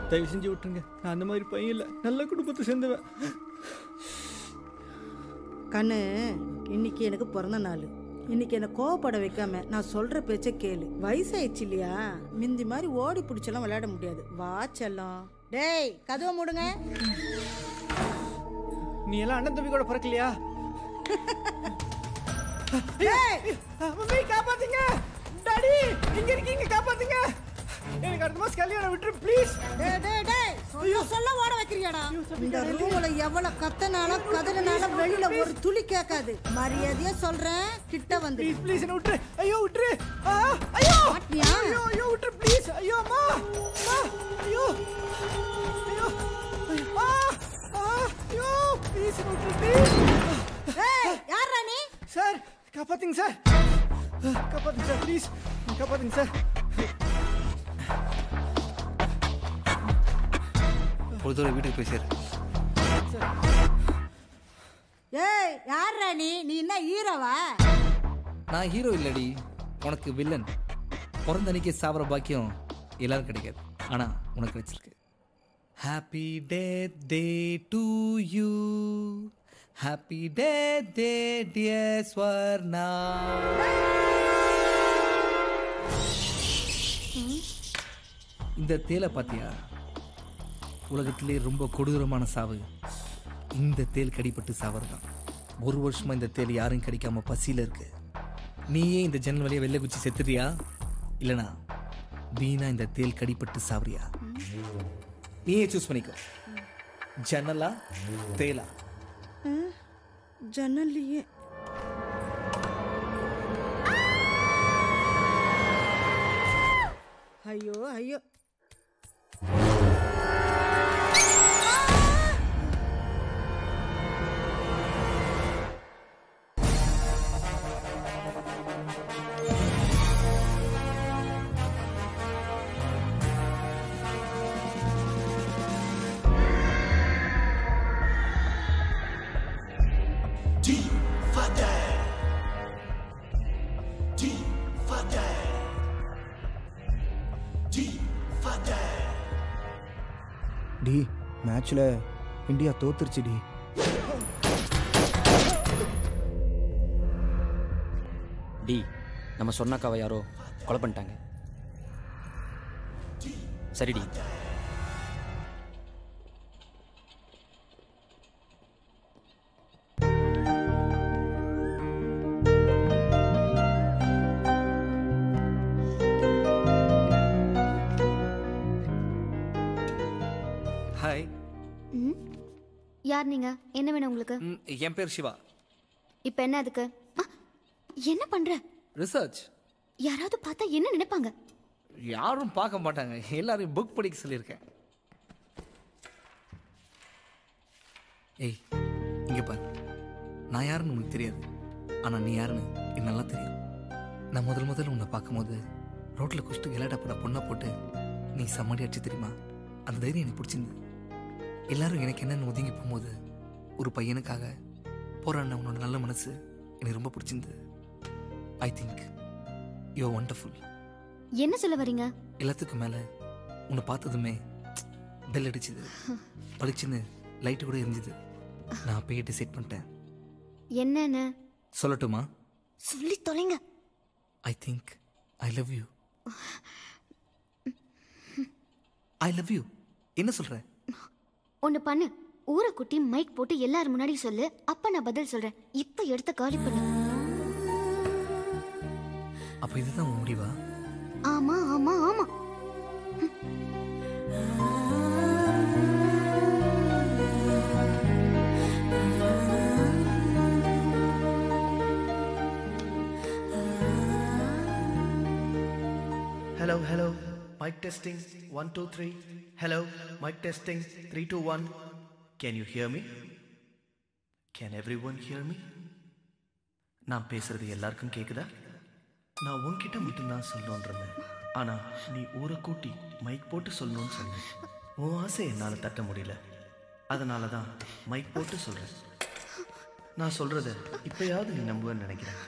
தயவு செஞ்சு விட்டுருங்க நான் அந்த மாதிரி பையன் இல்லை நல்ல குடும்பத்தை சேர்ந்தவன் கண்ணு இன்னைக்கு எனக்கு பிறந்த நாள் இன்னைக்கு என்னை கோவப்பட வைக்காம நான் சொல்ற பேச்ச கேளு வயசாயிடுச்சு இல்லையா மிந்தி மாதிரி ஓடி பிடிச்செல்லாம் விளையாட முடியாது வா செல்லம் டேய் கதவை மூடுங்க நீ எல்லாம் அண்ணன் தம்பி கூட பிறக்கலையா டேய் மம்மி காப்பாத்துங்க டாடி இங்க இருக்கீங்க காப்பாத்துங்க எனக்கு அடுத்த மாசம் கல்யாணம் விட்டுரு ப்ளீஸ் டேய் டேய் டேய் சொல்ல சொல்ல ஓட வைக்கிறியாடா இந்த ரூம்ல எவ்வளவு கத்தனாலும் கதறினாலும் வெளியில ஒரு துளி கேட்காது மரியாதையா சொல்றேன் கிட்ட வந்து ப்ளீஸ் ப்ளீஸ் என்ன விட்டுரு ஐயோ விட்டுரு ஆ, ஐயோ மாட்டியா? ஐயோ ஐயோ விட்டுரு ப்ளீஸ் ஐயோ அம்மா அம்மா ஐயோ ஐயோ ஐயோ ஆ, ஆ, ஐயோ ப்ளீஸ் விட்டுரு ப்ளீஸ் ஏய் யாரா நீ சார் காப்பாத்துங்க சார் காப்பாத்துங்க சார் ப்ளீஸ் காப்பாத்துங்க சார் ஒரு தூரம் வீட்டுக்கு போய் சேரு ஏய் யாரா நீ நீ என்ன ஹீரோவா நான் ஹீரோ இல்லடி உனக்கு வில்லன் பிறந்த அன்னைக்கு சாவர பாக்கியம் எல்லாரும் கிடைக்காது ஆனா உனக்கு கிடைச்சிருக்கு happy day day to you happy day day dear Swarna இந்த தேலை பாத்தியா உலகத்திலே ரொம்ப கொடூரமான சாவு இந்த தேல் கடிப்பட்டு சாவது தான் ஒரு வருஷமா இந்த தேல் யாரும் கிடைக்காம பசியில இருக்கு நீயே இந்த ஜன்னல் வழியா வெளில குச்சி செத்துறியா இல்லனா வீணா இந்த தேல் கடிப்பட்டு சாவறியா நீயே சூஸ் பண்ணிக்கோ ஜன்னலா தேலா ஜன்னல்லையே ஐயோ ஐயோ டி மேட்ச்ல இந்தியா தோத்துருச்சு டி டி நம்ம சொன்னாக்காவை யாரோ கொலை பண்ணிட்டாங்க சரிடி ஹாய் ம் யார் நீங்க என்ன வேணும் உங்களுக்கு என் பேர் சிவா இப்போ என்ன அதுக்கு ஆ, என்ன பண்ற ரிசர்ச் யாராவது பார்த்தா என்ன நினைப்பாங்க யாரும் பார்க்க மாட்டாங்க எல்லாரையும் புக் படிக்க சொல்லியிருக்கேன் ஏய் இங்க பாரு நான் யாருன்னு உனக்கு தெரியாது ஆனா நீ யாருன்னு எனக்கு நல்லா தெரியும் நான் முதல் முதல்ல உன்னை பார்க்கும்போது ரோட்ல குஷ்டு விளையாட போட பொண்ணை போட்டு நீ சம்மடி அடிச்சு தெரியுமா அந்த தைரியம் எனக்கு பிடிச்சிருந்து எல்லாரும் எனக்கு என்னன்னு ஒதுங்கி போகும்போது ஒரு பையனுக்காக போராடின உன்னோட நல்ல மனசு எனக்கு ரொம்ப பிடிச்சிருந்து ஐ திங்க் யூ ஒண்டர்ஃபுல் என்ன சொல்ல வரீங்க எல்லாத்துக்கும் மேலே உன்னை பார்த்ததுமே பெல் அடிச்சுது பளிச்சுன்னு லைட்டு கூட எரிஞ்சுது நான் அப்பயே டிசைட் பண்ணிட்டேன் என்னன்னு சொல்லட்டுமா சொல்லி தொலைங்க I think I love you I love you என்ன சொல்ற ஒன்று பண்ணு ஊரை குட்டி மைக் போட்டு எல்லாரும் முன்னாடி சொல்லு அப்ப நான் பதில் சொல்றேன் இப்போ எடுத்த காலி பண்ணு அப்போ இதுதான் உன் முடிவா ஆமா ஆமா ஆமா Hello, hello. Mic testing. One, two, three. Hello. Mic testing. Three, two, one. Can you hear me? Can everyone hear me? நான் பேசுறது எல்லாருக்கும் கேக்குதா நான் உன்கிட்ட மட்டும்தான் சொல்லணும்னு இருந்தேன் ஆனா நீ ஊரை கூட்டி மைக் போட்டு சொல்லணும்னு சொன்னேன் உன் ஆசை என்னால் தட்ட முடியல அதனால தான் மைக் போட்டு சொல்றேன் நான் சொல்றத இப்பயாவது நீ நம்புவேன்னு நினைக்கிறேன்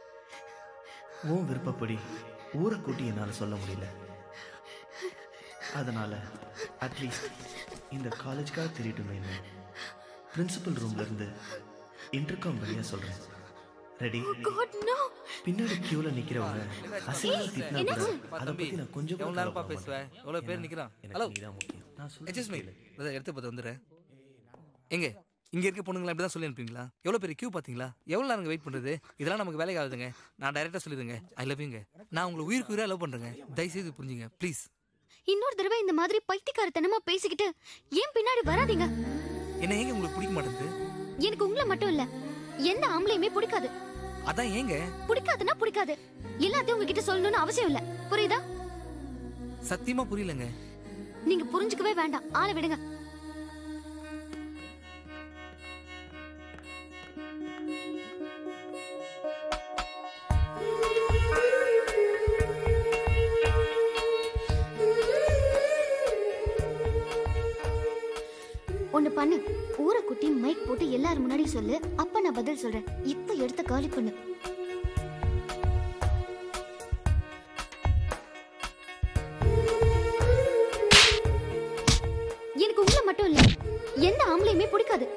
உன் விருப்பப்படி ஊரை கூட்டி என்னால் சொல்ல முடியல அதனால அட்லீஸ்ட் இந்த காலேஜ்க்காக தெரியட்டுமே பிரின்சிபல் ரூம்ல இருந்து இன்டர்காம் வழியா சொல்றேன் ரெடி God, no. பின்னாடி கியூல நிக்கிறவங்க அசிங்கமா திட்டினா கூட அதை தம்பி பத்தி நான் கொஞ்சம் கூட எவ்வளோ நேரப்பா கவலைப்பட பேசுவேன் மாட்டேன். எவ்வளோ பேர் ஏன்னா, நிற்கிறான் எனக்கு ஹலோ நீதான் முக்கியம் நான் எக்ஸ்கூஸ் மீ சொல்றேன் பிரதர் எடுத்து பார்த்து வந்துடுறேன் எங்க இங்கே இருக்க பொண்ணுங்களா இப்படி தான் சொல்லி அனுப்புவீங்களா எவ்வளோ பெரிய கியூ பார்த்தீங்களா எவ்வளோ நேரம் வெயிட் பண்ணுறது இதெல்லாம் நமக்கு வேலைக்கு ஆகுதுங்க நான் டைரெக்டாக சொல்லிடுங்க ஐ லவ் யூங்க நான் உங்களை உயிருக்கு உயிராக லவ் பண்ணுறேங்க தயவுசெய்து புரிஞ்சுங்க ப்ளீஸ் இன்னொரு தடவை இந்த மாதிரி பைத்தியக்காரத்தனமா பேசிக்கிட்டு ஏன் பின்னாடி வராதீங்க என்ன ஏங்க உங்களுக்கு பிடிக்க மாட்டேங்குது எனக்கு உங்களை மட்டும் இல்ல எந்த ஆம்பளையுமே பிடிக்காது அதான் ஏங்க பிடிக்காதுன்னா பிடிக்காது எல்லாத்தையும் உங்ககிட்ட சொல்லணும்னு அவசியம் இல்ல புரியுதா சத்தியமாக புரியலங்க நீங்க புரிஞ்சுக்கவே வேண்டாம் ஆளை விடுங்க ஒண்ணு பண்ணு ஊரை குட்டி மைக் போட்டு எல்லாரும் முன்னாடி சொல்லு அப்ப நான் பதில் சொல்றேன் இப்ப எடுத்த காலி பண்ணு எனக்கு உங்களை மட்டும் இல்ல எந்த ஆம்பளையுமே பிடிக்காது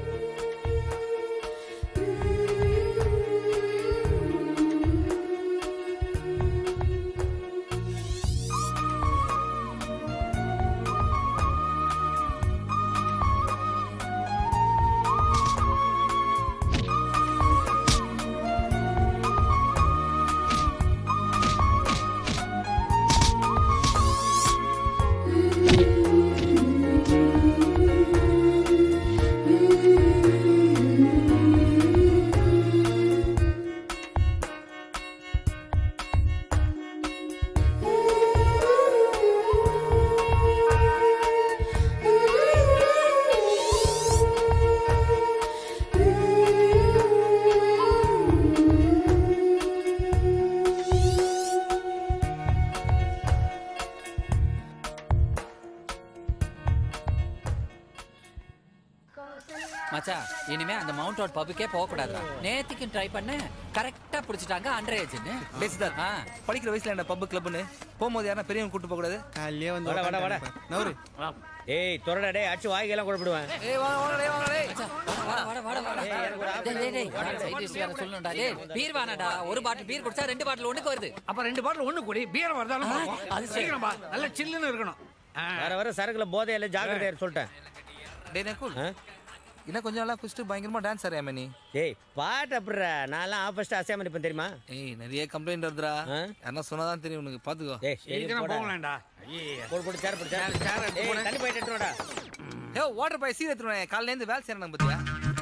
மச்சான் இனிமே அந்த மவுண்ட் ரோட் பப்புக்கே போக கூடாதுடா நேத்திக்கும் ட்ரை பண்ண கரெக்டா பிடிச்சிட்டாங்க அண்டர் ஏஜ்னு பேசுதார் ஆ படிக்கிற வயசுல என்ன பப்பு கிளப்னு போகும்போது யாரா பெரியவங்க கூட்டு போக கூடாது காலையிலே வந்து வாடா, வாடா, வாடா. நவரு ஏய் தொடடா டேய் அடிச்சு வாய்க்கெல்லாம் குழப்பிடுவேன் ஏய் வாங்க வாங்க டேய் வாங்க டேய் மச்சான், வாடா, வாடா, வாடா, வாடா. ஏய், எனக்கு ஒரு டேய், டேய், டேய், நான் side dish வேற சொல்லணும்டா. டேய், பீர் வேணாடா. ஒரு பாட்டில் பீர் குடிச்சா ரெண்டு பாட்டில் ஒண்ணுக்கு வருது அப்ப ரெண்டு பாட்டில் ஒண்ணு கூடி பீரம் வருதாலும் பார்ப்போம். அது சரி. சீக்கிரம்பா நல்ல சில்லுன்னு இருக்கணும் ஆ. வர வர சரக்குல போதையில ஜாக்கிரதையா இரு சொல்லிட்டேன் டேய் நக்குல் ஆ? இன்னும் கொஞ்சம் நாளா குடிச்சிட்டு பயங்கரமா டான்ஸ் ஆறியாமே நீ ஏய் பாட்டு அப்புறா நான்லாம் ஆஃபஸ்ட் அசையாம இருப்பேன் தெரியுமா ஏய் நிறைய கம்ப்ளைண்ட் வருதுடா ஆ? யாரா சொன்னாதான் தெரியும் உனக்கு பாத்துக்கோ ஏய் சரி சீக்கிரம் போடா. போகலாம்டா ஐயே போடு போடு சேர் போடு சேர் சேர் எடுத்து ஏய் போடு. தண்ணி போயிட்டு எடுத்து வாடா ஏ வாட்டர் பாய் சீர் எடுத்துருவேன் காலையில இருந்து வேலை செய்யறாங்க பத்தியா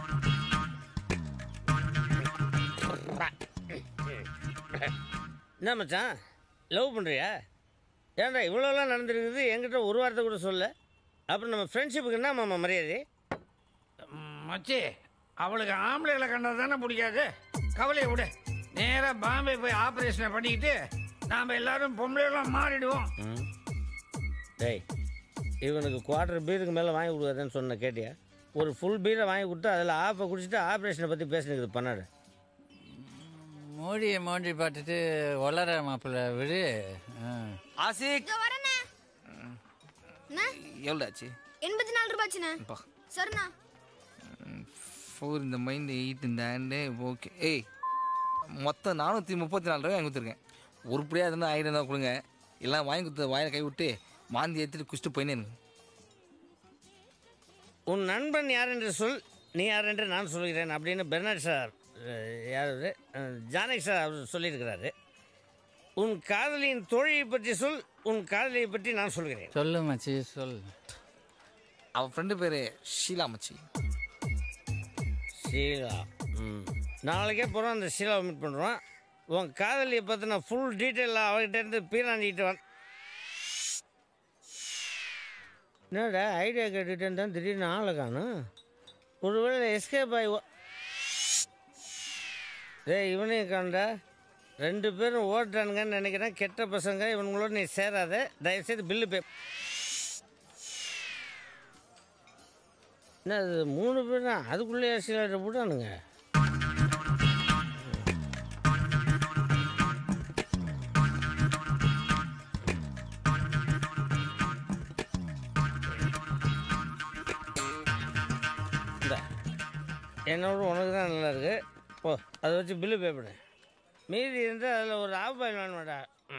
என்ன மச்சான் லவ் பண்ணுறியா ஏன்டா இவ்வளோலாம் நடந்துருக்குது என்கிட்ட ஒரு வார்த்தை கூட சொல்ல அப்புறம் நம்ம ஃப்ரெண்ட்ஷிப்புக்கு என்ன மாமா மரியாதை ம், மச்சி அவளுக்கு ஆம்பளைகளை கண்டா தானே பிடிக்காது கவலையை விடு நேரா பாம்பே போய் ஆபரேஷனை பண்ணிக்கிட்டு நாம எல்லாரும் பொம்பளைலாம் மாறிடுவோம் ம். டேய் இவனுக்கு குவார்டர் பீருக்கு மேலே வாங்கி கொடுக்காதுன்னு சொன்ன கேட்டியா ஒரு ஃபுல் பீரை வாங்கி கொடுத்து அதில் ஆஃபை குடிச்சிட்டு ஆப்ரேஷனை பற்றி பேசினுக்குது பண்ணாடு மோடியை மோண்டி பார்த்துட்டு வளர மாப்பிள்ள விடு ஆ. ஆசிக் எவ்வளோ ஆச்சு எண்பத்தி நாலு ரூபாய்ச்சுண்ணே அப்பா சரிண்ணா ஃபோர் இந்த மைண்ட் எயிட் இந்த ஹேண்டு ஓகே ஏய் மொத்தம் நானூற்றி முப்பத்தி நாலு ரூபாய் வாங்கி கொடுத்துருக்கேன் உருப்படியாக இருந்தால் ஆயிரம் இருந்தால் கொடுங்க எல்லாம் வாங்கி கொடுத்த வாயில கை விட்டு மாந்தி ஏற்றிட்டு குடிச்சிட்டு போயினே இருங்க உன் நண்பன் யார் என்று சொல் நீ யார் என்று நான் சொல்கிறேன் அப்படின்னு பெர்னாட் சார் அஹ், யார் அவரு? அஹ், ஜானகி சார் அவர் சொல்லியிருக்கிறாரு உன் காதலியின் தோழியை பற்றி சொல் உன் காதலியை பற்றி நான் சொல்கிறேன் சொல்லு மச்சி சொல் அவன் ஃப்ரெண்டு பேர் ஷீலா மச்சி ஷீலா ம் நாளைக்கே போகிறோம் அந்த ஷீலாவை மீட் பண்ணுறோம் உன் காதலியை பற்றின ஃபுல் டீட்டெயிலாக அவகிட்ட இருந்து பீராண்டிக்கிட்டு வந் என்னடா ஐடியா கேட்டுட்டு இருந்தா திடீர்னு ஆளை காணும் ஒருவேளை எஸ்கேப் ஆகி ஓ- டேய் இவனையும் காண்டா ரெண்டு பேரும் ஓட்டுறானுங்கன்னு நினைக்கிறேன் கெட்ட பசங்க இவனுங்களோட நீ சேராத தயவுசெய்து பில்லு பே என்ன அது மூணு பேர் தான் அதுக்குள்ளேயே சிலர் போட்டானுங்க என்னோட உனக்கு தான் நல்லா இருக்கு ஓ அதை வச்சு பில்லு பே பண்ணு மீதி இருந்தால் அதில் ஒரு ஆஃப் பாயில் வேணுமாடா